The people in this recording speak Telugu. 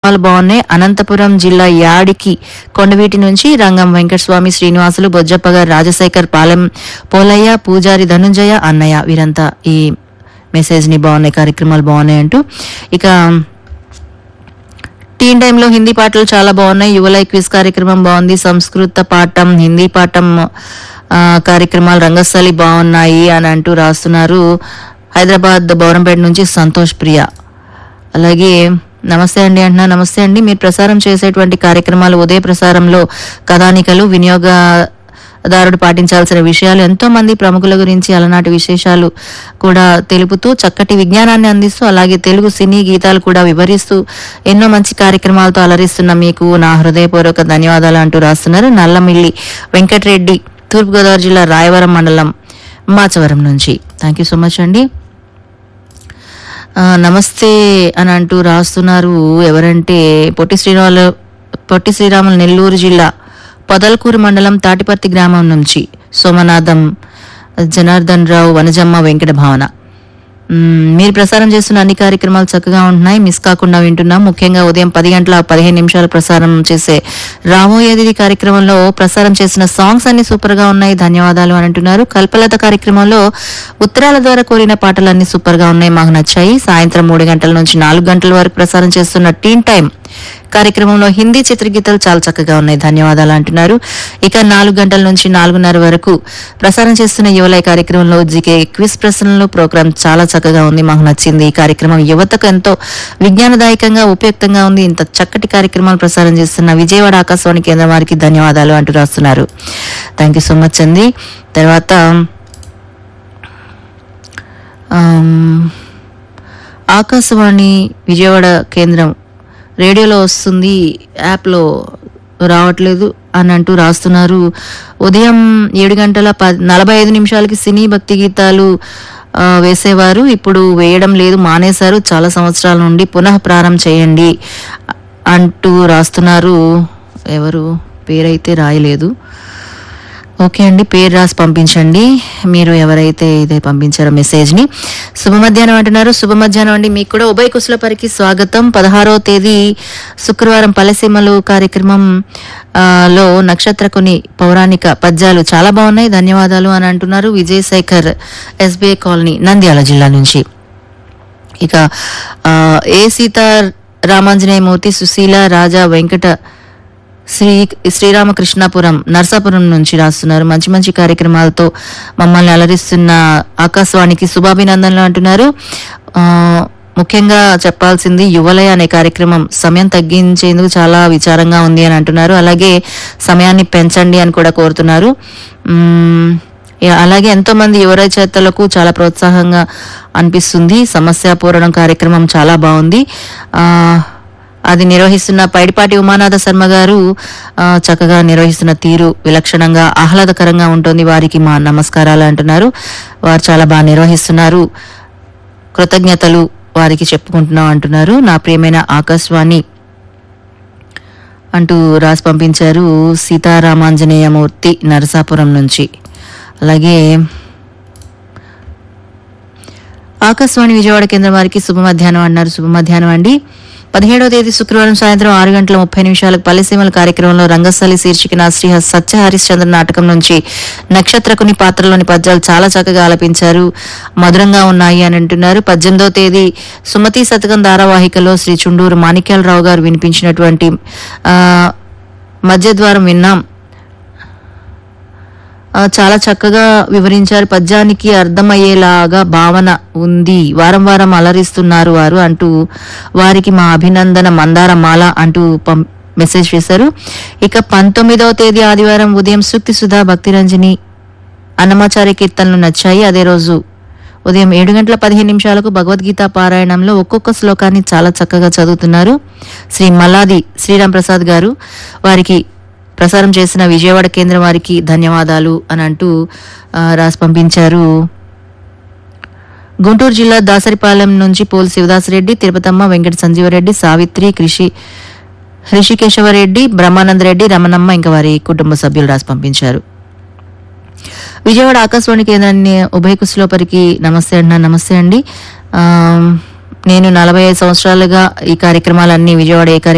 గణాంకాలు బాగున్నాయి అనంతపురం జిల్లా యాడికి కొండవీటి నుంచి రంగం వెంకటస్వామి శ్రీనివాసులు బొజ్జప్ప గారు రాజశేఖర్ పాలెం పోలయ్య పూజారి ధనుంజయ అన్నయ్య వీరంతా ఈ మెసేజ్ ని బాగున్నాయి కార్యక్రమాలు బాగున్నాయి అంటూ ఇక టీన్ టైంలో హిందీ పాటలు చాలా బాగున్నాయి యువలై క్విజ్ కార్యక్రమం బాగుంది సంస్కృత పాఠం హిందీ పాఠం ఆ, కార్యక్రమాలు రంగస్థలి బాగున్నాయి అని అంటూ రాస్తున్నారు హైదరాబాద్ బౌరంపేట నుంచి సంతోష్ ప్రియ అలాగే నమస్తే అండి అంటున్నా నమస్తే అండి మీరు ప్రసారం చేసేటువంటి కార్యక్రమాలు ఉదయ ప్రసారంలో కథానికలు వినియోగదారుడు పాటించాల్సిన విషయాలు ఎంతో మంది ప్రముఖుల గురించి అలనాటి విశేషాలు కూడా తెలుపుతూ చక్కటి విజ్ఞానాన్ని అందిస్తూ అలాగే తెలుగు సినీ గీతాలు కూడా వివరిస్తూ ఎన్నో మంచి కార్యక్రమాలతో అలరిస్తున్న మీకు నా హృదయపూర్వక ధన్యవాదాలు అంటూ రాస్తున్నారు నల్లమిల్లి వెంకటరెడ్డి తూర్పుగోదావరి జిల్లా రాయవరం మండలం మాచవరం నుంచి థ్యాంక్ యూ సో మచ్ అండి ఆ, నమస్తే అని అంటూ రాస్తున్నారు ఎవరంటే పొట్టి శ్రీరాములు పొట్టి శ్రీరాములు నెల్లూరు జిల్లా పొదలకూరు మండలం తాటిపర్తి గ్రామం నుంచి సోమనాథం జనార్దన్ రావు వనజమ్మ వెంకట భావన మ్మ్, మీరు ప్రసారం చేస్తున్న అన్ని కార్యక్రమాలు చక్కగా ఉంటున్నాయి మిస్ కాకుండా వింటున్నాం ముఖ్యంగా ఉదయం పది గంటల పదిహేను నిమిషాలు ప్రసారం చేసే రామోయేది కార్యక్రమంలో ప్రసారం చేసిన సాంగ్స్ అన్ని సూపర్ గా ఉన్నాయి ధన్యవాదాలు అని అంటున్నారు కల్పలత కార్యక్రమంలో ఉత్తరాల ద్వారా కోరిన పాటలన్నీ సూపర్ గా ఉన్నాయి మాకు నచ్చాయి సాయంత్రం మూడు గంటల నుంచి నాలుగు గంటల వరకు ప్రసారం చేస్తున్న టీన్ టైం కార్యక్రమంలో హిందీ చిత్రగీతాలు చాలా చక్కగా ఉన్నాయి ధన్యవాదాలు అంటున్నారు ఇక నాలుగు గంటల నుంచి నాలుగున్నర వరకు ప్రసారం చేస్తున్న యువలయ కార్యక్రమంలో జీకే క్విజ్ ప్రశ్నలు ప్రోగ్రాం చాలా చక్కగా ఉంది మాకు నచ్చింది ఈ కార్యక్రమం యువతకు ఎంతో విజ్ఞానదాయకంగా ఉపయుక్తంగా ఉంది ఇంత చక్కటి కార్యక్రమాలు ప్రసారం చేస్తున్న విజయవాడ ఆకాశవాణి కేంద్రం వారికి ధన్యవాదాలు అంటూ రాస్తున్నారు థ్యాంక్ యూ సో మచ్ అండి తర్వాత ఆమ్, ఆకాశవాణి విజయవాడ కేంద్రం రేడియోలో వస్తుంది యాప్లో రావట్లేదు అని అంటూ రాస్తున్నారు ఉదయం ఏడు గంటల ప నలభై ఐదు నిమిషాలకి సినీ భక్తి గీతాలు ఆ, వేసేవారు ఇప్పుడు వేయడం లేదు మానేశారు చాలా సంవత్సరాల నుండి పునః ప్రారంభం చేయండి అంటూ రాస్తున్నారు ఎవరు పేరైతే రాయలేదు ఓకే అండి పేరు రాసి పంపించండి మీరు ఎవరైతే ఇదే పంపించారో మెసేజ్ ని శుభ మధ్యాహ్నం అంటున్నారు శుభ మధ్యాహ్నం అండి మీకు కూడా ఉభయ కుశల పరికి స్వాగతం పదహారవ తేదీ శుక్రవారం పల్లెసీమలు కార్యక్రమం ఆ, లో నక్షత్ర కొన్ని పౌరాణిక పద్యాలు చాలా బాగున్నాయి ధన్యవాదాలు అని అంటున్నారు విజయ్ శేఖర్ ఎస్బీఐ కాలనీ నంద్యాల జిల్లా నుంచి ఇక ఆ, ఏ సీతా రామాంజనేయమూర్తి సుశీల రాజా వెంకట శ్రీ శ్రీరామకృష్ణాపురం నర్సాపురం నుంచి రాస్తున్నారు మంచి మంచి కార్యక్రమాలతో మమ్మల్ని అలరిస్తున్న ఆకాశవాణికి శుభాభినందనలు అంటున్నారు ఆ, ముఖ్యంగా చెప్పాల్సింది యువలయ అనే కార్యక్రమం సమయం తగ్గించేందుకు చాలా విచారంగా ఉంది అని అంటున్నారు అలాగే సమయాన్ని పెంచండి అని కూడా కోరుతున్నారు మ్మ్, యా, అలాగే ఎంతో మంది యువ రచయితలకు చాలా ప్రోత్సాహంగా అనిపిస్తుంది సమస్యాపూరణం కార్యక్రమం చాలా బాగుంది ఆ అది నిర్వహిస్తున్న పైడిపాటి ఉమానాథ శర్మ గారు ఆ, చక్కగా నిర్వహిస్తున్న తీరు విలక్షణంగా ఆహ్లాదకరంగా ఉంటుంది వారికి మా నమస్కారాలు అంటున్నారు వారు చాలా బాగా నిర్వహిస్తున్నారు కృతజ్ఞతలు వారికి చెప్పుకుంటున్నాం అంటున్నారు నా ప్రియమైన ఆకాశవాణి అంటూ రాసి పంపించారు సీతారామాంజనేయమూర్తి నరసాపురం నుంచి అలాగే ఆకాశవాణి విజయవాడ కేంద్రం వారికి శుభ మధ్యాహ్నం అన్నారు శుభ మధ్యాహ్నం అండి పదిహేడవ తేదీ శుక్రవారం సాయంత్రం ఆరు గంటల ముప్పై నిమిషాలకు పల్లెసీమల కార్యక్రమంలో రంగస్థలి శీర్షికన శ్రీ సత్య హరిశ్చంద్ర నాటకం నుంచి నక్షత్రకుని పాత్రలోని పద్యాలు చాలా చక్కగా ఆలపించారు మధురంగా ఉన్నాయి అని అంటున్నారు పద్దెనిమిదవ తేదీ సుమతి శతకం ధారావాహికలో శ్రీ చుండూరు మాణిక్యాలరావు గారు వినిపించినటువంటి ఆ, మధ్యద్వారం విన్నాం ఆ, చాలా చక్కగా వివరించారు పద్యానికి అర్థమయ్యేలాగా భావన ఉంది వారం వారం అలరిస్తున్నారు వారు అంటూ వారికి మా అభినందన మందార మాల అంటూ పం- మెసేజ్ చేశారు ఇక పంతొమ్మిదవ తేదీ ఆదివారం ఉదయం సూక్తి సుధా భక్తిరంజని అన్నమాచార్య కీర్తనలు నచ్చాయి అదే రోజు ఉదయం ఏడు గంటల పదిహేను నిమిషాలకు భగవద్గీత పారాయణంలో ఒక్కొక్క శ్లోకాన్ని చాలా చక్కగా చదువుతున్నారు శ్రీ మల్లాది శ్రీరామ్ ప్రసాద్ గారు వారికి ప్రసారం చేసిన విజయవాడ కేంద్రం వారికి ధన్యవాదాలు అని అంటూ ఆ, రాసి పంపించారు గుంటూరు జిల్లా దాసరిపాలెం నుంచి పోల్ శివదాసరెడ్డి తిరుపతమ్మ వెంకట సంజీవరెడ్డి సావిత్రి కృషి హృషికేశవరెడ్డి బ్రహ్మానందరెడ్డి రమణమ్మ ఇంకా వారి కుటుంబ సభ్యులు రాసి పంపించారు విజయవాడ ఆకాశవాణి కేంద్రాన్ని ఉభయ కుశలోపరికి నమస్తే అన్న నమస్తే అండి ఆ, నేను నలభై ఐదు సంవత్సరాలుగా ఈ కార్యక్రమాలన్నీ విజయవాడ ఏ కార్య